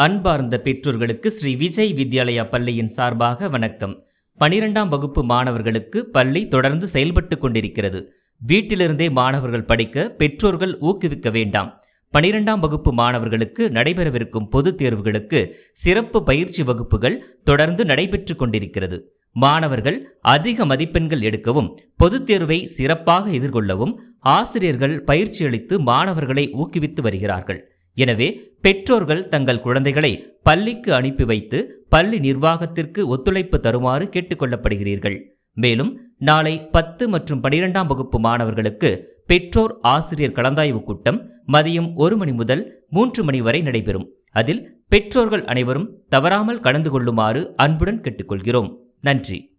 அன்பார்ந்த பெற்றோர்களுக்கு ஸ்ரீ விஜய் வித்யாலயா பள்ளியின் சார்பாக வணக்கம் பனிரெண்டாம் வகுப்பு மாணவர்களுக்கு பள்ளி தொடர்ந்து செயல்பட்டு கொண்டிருக்கிறது வீட்டிலிருந்தே மாணவர்கள் படிக்க பெற்றோர்கள் ஊக்குவிக்க வேண்டாம் பனிரெண்டாம் வகுப்பு மாணவர்களுக்கு நடைபெறவிருக்கும் பொதுத் தேர்வுகளுக்கு சிறப்பு பயிற்சி வகுப்புகள் தொடர்ந்து நடைபெற்று கொண்டிருக்கிறது மாணவர்கள் அதிக மதிப்பெண்கள் எடுக்கவும் பொதுத் தேர்வை சிறப்பாக எதிர்கொள்ளவும் ஆசிரியர்கள் பயிற்சி அளித்து மாணவர்களை ஊக்குவித்து வருகிறார்கள் எனவே பெற்றோர்கள் தங்கள் குழந்தைகளை பள்ளிக்கு அனுப்பி வைத்து பள்ளி நிர்வாகத்திற்கு ஒத்துழைப்பு தருமாறு கேட்டுக்கொள்ளப்படுகிறீர்கள் மேலும் நாளை பத்து மற்றும் பனிரெண்டாம் வகுப்பு மாணவர்களுக்கு பெற்றோர் ஆசிரியர் கலந்தாய்வு கூட்டம் மதியம் ஒரு மணி முதல் மூன்று மணி வரை நடைபெறும் அதில் பெற்றோர்கள் அனைவரும் தவறாமல் கலந்து கொள்ளுமாறு அன்புடன் கேட்டுக்கொள்கிறோம் நன்றி